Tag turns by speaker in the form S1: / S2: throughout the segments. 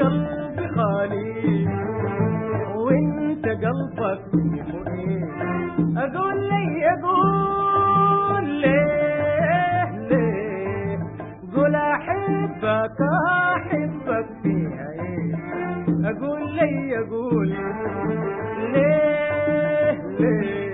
S1: قلبي خالي وانت قلبك مخيف اقول لي اقول ليه ليه قول احبك احبك فيها ايه اقول لي اقول ليه ليه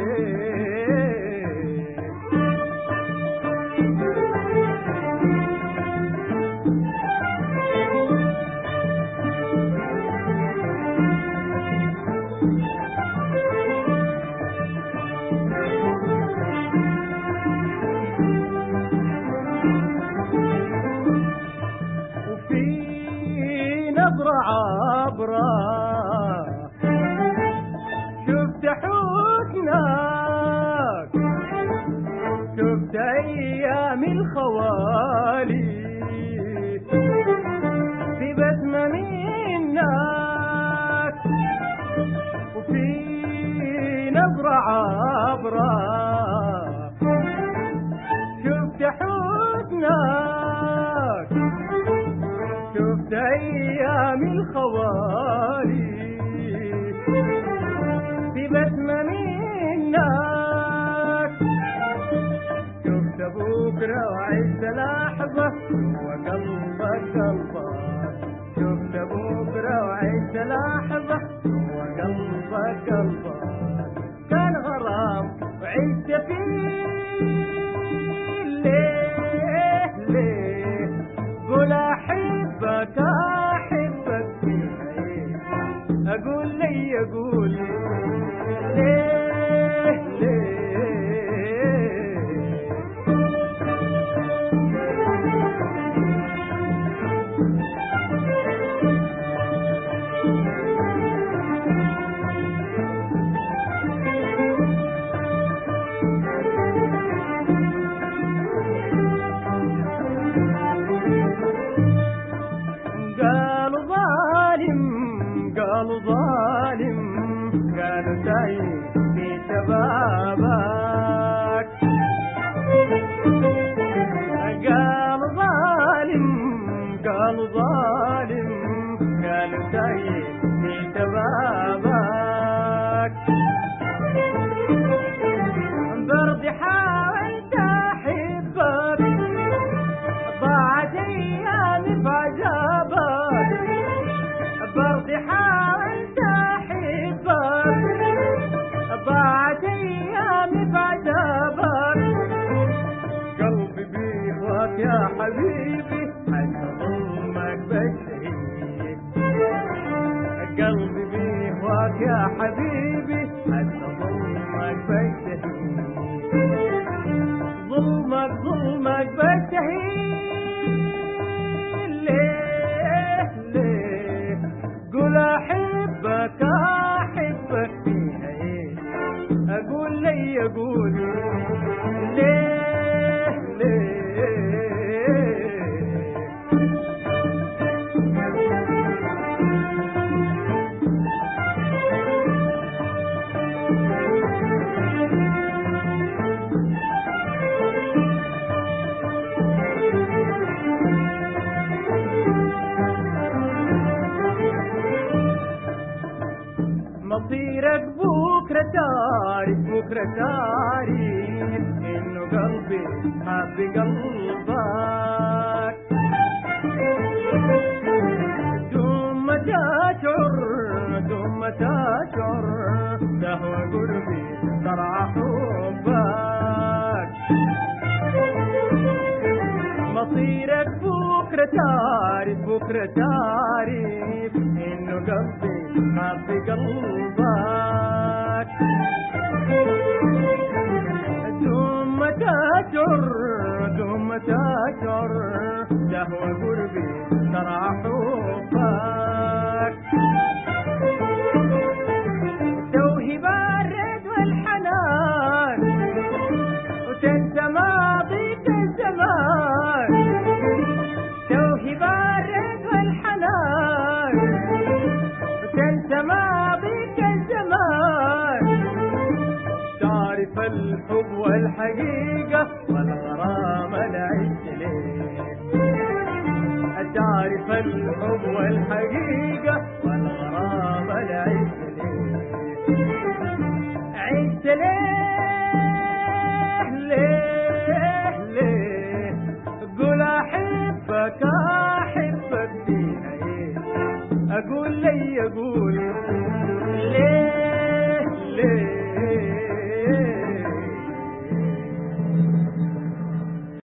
S1: وفي نظرة عبرة شفت حسنك شفت أيام الخوالي في بسمة منك وفي نظرة عبرة شفت حسنك شفت ايام الخوالي في بسمة منك شفت بكرة وعشت لحظة وقلبك قلبك شفت بكرة وعشت لحظة وقلبك قلبك كان غرام وعشت فيه ليه ليه قول احبك احبك فيها ايه اقول لي اقول ليه ليه قالوا ظالم قالوا ظالم قالوا سعيد في شبابك قالوا ظالم قالوا ظالم قالوا سعيد في شبابك برضي حاولت احبك ضاعت ايامي في عذابك برضي حاولت احبك ضاعت ايامي في عذابك قلبي بيهواك يا حبيبي حتى ظلمك بشهيد قلبي بيهواك يا حبيبي حتى ظلمك بشهيد ظلمك ظلمك بشهيد ليه ليه قول احبك احبك فيها ايه اقول لي اقول ليه ليه مصيرك بكرة تعرف بكرة تعرف إنه قلبي حب قلبك ثم تشعر ثم تشعر تهوى قربي ترعى حبك مصيرك بكرة تعرف بكرة تعرف إنه قلبي حب قلبك ثم تشعر ثم تشعر تهوى قربي ترعى حبك توهب الرد والحنان وتنسى ماضيك الزمان توهب الرد والحنان وتنسى ماضيك الزمان تعرف الحب والحقيقة والغرام العيش ليه عارف الحب والحقيقة والغرام اللي عشت ليه عشت ليه ليه ليه قول احبك احبك فيها ايه اقول لي اقول